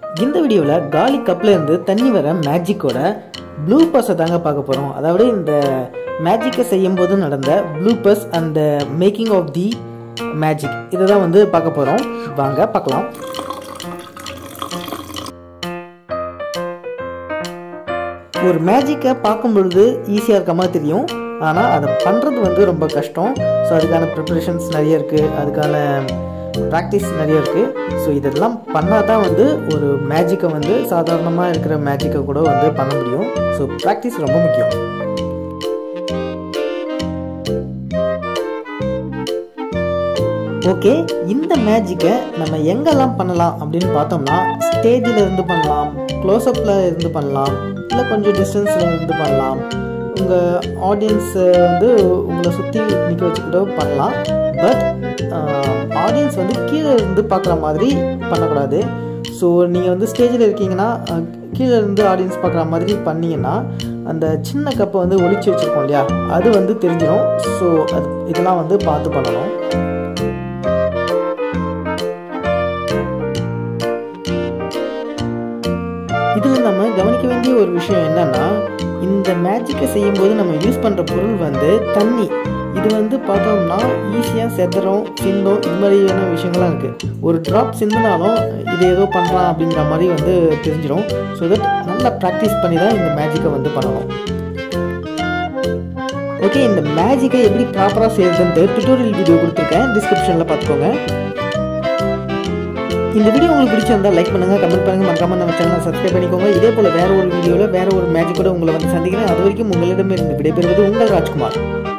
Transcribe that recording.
இந்த வீடியோவில் காலி கப்பில் இருந்து தண்ணி வர மேஜிக்கோட ப்ளூ பர்ஸை தாங்க பார்க்க போகிறோம் அதாவது இந்த மேஜிக்கை செய்யும் போது நடந்த ப்ளூ பர்ஸ் அந்த மேக்கிங் ஆஃப் தி மேஜிக் இதை தான் வந்து பார்க்க போகிறோம் வாங்க பார்க்கலாம் ஒரு மேஜிக்கை பார்க்கும் பொழுது ஈஸியாக இருக்க மாதிரி தெரியும் ஆனால் அதை பண்ணுறது வந்து ரொம்ப கஷ்டம் ஸோ அதுக்கான ப்ரிப்ரேஷன்ஸ் நிறைய இருக்குது அதுக்கான ப்ராக்டிஸ் நிறைய இருக்குது ஸோ இதெல்லாம் பண்ணால் தான் வந்து ஒரு மேஜிக்கை வந்து சாதாரணமாக இருக்கிற மேஜிக்கை கூட வந்து பண்ண முடியும் ஸோ ப்ராக்டிஸ் ரொம்ப முக்கியம் ஓகே இந்த மேஜிக்கை நம்ம எங்கெல்லாம் பண்ணலாம் அப்படின்னு பார்த்தோம்னா ஸ்டேஜில் இருந்து பண்ணலாம் க்ளோஸ்அப்பில் இருந்து பண்ணலாம் இல்லை கொஞ்சம் டிஸ்டன்ஸில் இருந்து பண்ணலாம் உங்கள் ஆடியன்ஸை வந்து உங்களை சுற்றி நிற்க வச்சுக்கிட்டோ பண்ணலாம் பட் ஆடியன்ஸ் வந்து கீழே இருந்து பார்க்குற மாதிரி பண்ணக்கூடாது ஸோ நீங்கள் வந்து ஸ்டேஜில் இருக்கீங்கன்னா கீழே இருந்து ஆடியன்ஸ் பார்க்குற மாதிரி பண்ணீங்கன்னா அந்த சின்ன கப்பை வந்து ஒழிச்சு வச்சுருக்கோம் இல்லையா அது வந்து தெரிஞ்சிடும் ஸோ அது இதெல்லாம் வந்து பார்த்து பண்ணணும் இதில் நம்ம கவனிக்க வேண்டிய ஒரு விஷயம் என்னன்னா இந்த மேஜிக்கை செய்யும்போது நம்ம யூஸ் பண்ணுற பொருள் வந்து தண்ணி இது வந்து பார்த்தோம்னா ஈஸியாக செத்துறோம் சிந்தும் இது மாதிரியான விஷயங்கள்லாம் இருக்குது ஒரு ட்ராப் சிந்தினாலும் இது ஏதோ பண்ணுறான் அப்படிங்கிற மாதிரி வந்து தெரிஞ்சிடும் ஸோ தட் நல்லா ப்ராக்டிஸ் பண்ணி தான் இந்த மேஜிக்கை வந்து பண்ணணும் ஓகே இந்த மேஜிக்கை எப்படி ப்ராப்பராக செய்யறதுன்ட்டு டுட்டோரியல் வீடியோ கொடுத்துருக்கேன் டிஸ்கிரிப்ஷனில் பார்த்துக்கோங்க இந்த வீடியோ உங்களுக்கு பிடிச்சிருந்தா லைக் பண்ணுங்க கமெண்ட் பண்ணுங்க மறக்காம நம்ம சேனலை சப்ஸ்கிரைப் பண்ணிக்கோங்க இதே போல வேற ஒரு வீடியோவில் வேற ஒரு மேஜிக்கோட உங்களை வந்து சந்திக்கிறேன் அது வரைக்கும் உங்களிடமிருந்து விடைபெறுவது உங்கள் ராஜ்குமார்